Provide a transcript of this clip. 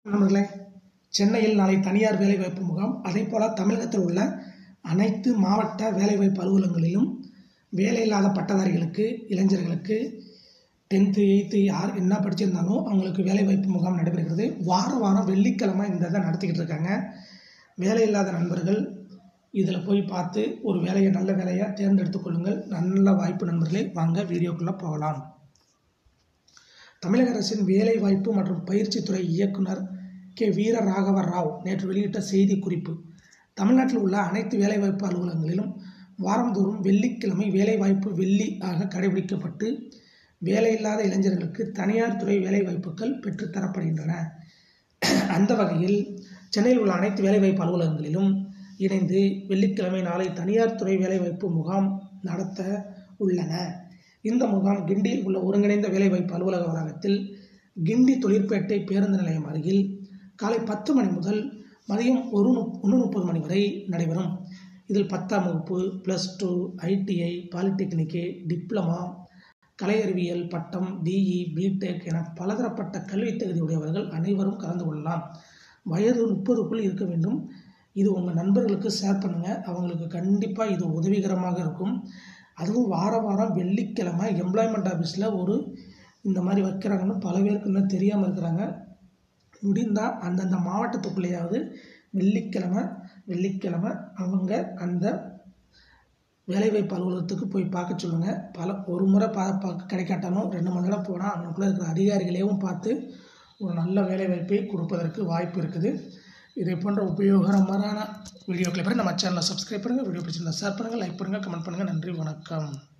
நண்பர்களே சென்னையில் நாளை தனியார் வேலைவாய்ப்பு முகாம் அதேபோல் தமிழகத்தில் உள்ள அனைத்து மாவட்ட வேலைவாய்ப்பு அலுவலகங்களிலும் வேலையில்லாத பட்டதாரிகளுக்கு இளைஞர்களுக்கு டென்த்து எயித்து யார் என்ன படிச்சிருந்தாலும் அவங்களுக்கு வேலைவாய்ப்பு முகாம் நடைபெறுகிறது வாரம் வாரம் வெள்ளிக்கிழமை இந்த இதை நடத்திக்கிட்டு இருக்காங்க வேலையில்லாத நண்பர்கள் இதில் போய் பார்த்து ஒரு வேலையை நல்ல வேலையாக தேர்ந்தெடுத்துக் கொள்ளுங்கள் நல்ல வாய்ப்பு நண்பர்களே வாங்க வீடியோக்குள்ளே போகலாம் தமிழக அரசின் வேலைவாய்ப்பு மற்றும் பயிற்சித்துறை இயக்குனர் கே வீர ராகவ ராவ் நேற்று வெளியிட்ட செய்தி குறிப்பு தமிழ்நாட்டில் உள்ள அனைத்து வேலைவாய்ப்பு அலுவலகங்களிலும் வாரந்தோறும் வெள்ளிக்கிழமை வேலைவாய்ப்பு வெள்ளி ஆக கடைபிடிக்கப்பட்டு வேலையில்லாத இளைஞர்களுக்கு தனியார் துறை வேலைவாய்ப்புகள் பெற்றுத்தரப்படுகின்றன அந்த வகையில் சென்னையில் உள்ள அனைத்து வேலைவாய்ப்பு அலுவலகங்களிலும் இணைந்து வெள்ளிக்கிழமை நாளை தனியார் துறை வேலைவாய்ப்பு முகாம் நடத்த உள்ளன இந்த முகாம் கிண்டியில் உள்ள ஒருங்கிணைந்த வேலைவாய்ப்பு அலுவலக வளாகத்தில் கிண்டி தொழிற்பேட்டை பேருந்து நிலையம் அருகில் காலை பத்து மணி முதல் மதியம் ஒரு முப் ஒன்று முப்பது மணி வரை நடைபெறும் இதில் பத்தாம் வகுப்பு ப்ளஸ் டூ ஐடிஐ பாலிடெக்னிக்கு டிப்ளமா கலை அறிவியல் பட்டம் பிஇ பிடெக் என பலதரப்பட்ட கல்வித் தகுதியுடையவர்கள் அனைவரும் கலந்து கொள்ளலாம் வயது முப்பதுக்குள் இருக்க வேண்டும் இது உங்கள் நண்பர்களுக்கு ஷேர் பண்ணுங்கள் அவங்களுக்கு கண்டிப்பாக இது உதவிகரமாக இருக்கும் அதுவும் வார வாரம் வெள்ளிக்கிழமை எம்ப்ளாய்மெண்ட் ஆஃபீஸில் ஒரு இந்த மாதிரி வைக்கிறாங்கன்னு பல பேருக்கு இன்னும் தெரியாமல் இருக்கிறாங்க முடிந்தால் அந்தந்த மாவட்டத்துக்குள்ளேயாவது வெள்ளிக்கிழமை வெள்ளிக்கிழமை அவங்க அந்த வேலைவாய்ப்பு அலுவலகத்துக்கு போய் பார்க்க சொல்லுங்கள் பல ஒரு முறை பா பார்க்க கிடைக்காட்டாலும் ரெண்டு மணி நேரம் போனால் அவங்களுக்குள்ள இருக்கிற அதிகாரிகளையும் பார்த்து ஒரு நல்ல வேலைவாய்ப்பை கொடுப்பதற்கு வாய்ப்பு இருக்குது இதை போன்ற உபயோகரமான வீடியோக்களை பெற நம்ம சேனலை சப்ஸ்கிரைப் பண்ணுங்கள் வீடியோ பிடிச்சிருந்தா ஷேர் பண்ணுங்கள் லைக் பண்ணுங்கள் கமெண்ட் பண்ணுங்கள் நன்றி வணக்கம்